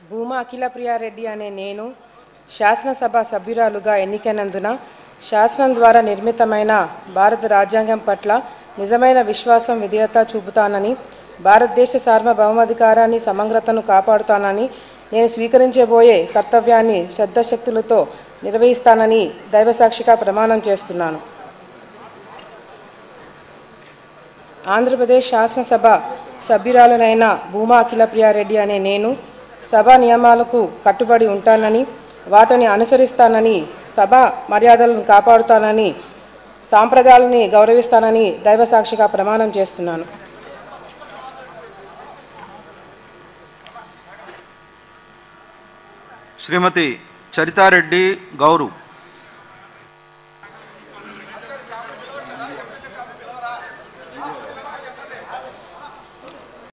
భూమా అఖిలప్రియారెడ్డి అనే నేను శాసనసభ సభ్యురాలుగా ఎన్నికైనందున శాసనం ద్వారా నిర్మితమైన భారత రాజ్యాంగం పట్ల నిజమైన విశ్వాసం విధేయత చూపుతానని భారతదేశ సార్వభౌమాధికారాన్ని సమగ్రతను కాపాడుతానని నేను స్వీకరించబోయే కర్తవ్యాన్ని శ్రద్ధశక్తులతో నిర్వహిస్తానని దైవసాక్షిగా ప్రమాణం చేస్తున్నాను ఆంధ్రప్రదేశ్ శాసనసభ సభ్యురాలనైన భూమా అఖిలప్రియారెడ్డి అనే నేను సభ నియమాలకు కట్టుబడి ఉంటానని వాటిని అనుసరిస్తానని సభ మర్యాదలను కాపాడుతానని సాంప్రదాయాలని గౌరవిస్తానని దైవసాక్షిగా ప్రమాణం చేస్తున్నాను శ్రీమతి చరితారెడ్డి గౌరు